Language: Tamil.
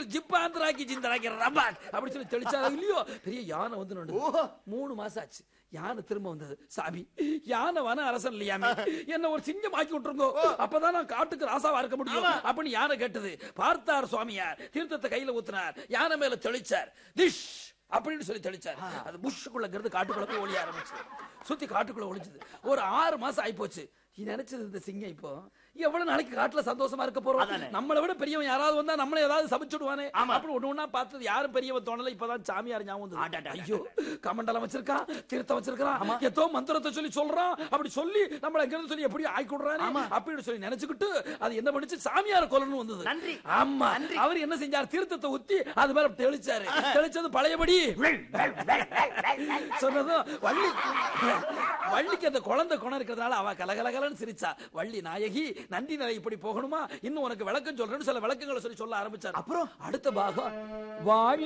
ஜிங்கிள் ஜிப்பாந்திராக்கி ஜிந்தராக்கி ரபாக் அப்படி சொல்லி தெளிச்சாரா இல்லையோ பெரிய யானை வந்து நின்னுது. ஓஹோ. மூணு மாசம் ஆச்சு யானை திரும்ப வந்தது சாமி யானை வன அரசன் இல்லையாமே என்ன ஒரு சிங்கம் ஆக்கி விட்டுருங்கோ அப்பதான் நான் காட்டுக்கு ராசாவா இருக்க முடியும் அப்படின்னு யானை கேட்டது பார்த்தார் சுவாமியார் தீர்த்தத்தை கையில ஊத்தினார் யானை மேல தெளிச்சார் திஷ் அப்படின்னு சொல்லி தெளிச்சார் அது புஷ்ஷுக்குள்ள இருந்து காட்டுக்குள்ள போய் ஒளிய ஆரம்பிச்சது சுத்தி காட்டுக்குள்ள ஒளிஞ்சது ஒரு ஆறு மாசம் ஆயிப்போச்சு நீ நினைச்சது இந்த சிங்கம் இப்போ எவ்வளவு நாளைக்கு காட்டுல சந்தோஷமா இருக்க போறோம் அதானே. நம்மளை விட பெரியவன் யாராவது வந்தா நம்மள ஏதாவது சபிச்சுடுவானே ஆமா. அப்படி ஒண்ணு ஒண்ணா பார்த்தது யாரும் பெரியவன் தோணல இப்பதான் சாமியார் ஞாபகம் வந்தது. அடடடட. ஐயோ கமண்டலம் வச்சிருக்கான் தீர்த்தம் வச்சிருக்கான் ஏதோ மந்திரத்தை சொல்லி சொல்றான் அப்படி சொல்லி நம்மள எங்க இருந்து சொல்லி எப்படி ஆக்கி விடுறானே ஆமா. அப்படின்னு சொல்லி நினைச்சுக்கிட்டு அது என்ன பண்ணுச்சு சாமியார கொல்லணும் வந்தது நன்றி. ஆமா அவர் என்ன செஞ்சார் தீர்த்தத்தை ஊத்தி அது மேல தெளிச்சாரு தெளிச்சது பழையபடி சொன்னதும் வள்ளி வள்ளிக்கு அந்த குழந்தை குணம் இருக்கிறதுனால அவ கலகலகலன்னு சிரிச்சா வள்ளி நாயகி நன்றி நிலை இப்படி போகணுமா இன்னும் உனக்கு விளக்கம் சொல்றேன்னு சில விளக்கங்களை சொல்லி சொல்ல ஆரம்பிச்சார் அப்புறம்? அடுத்த பாகம் வாழி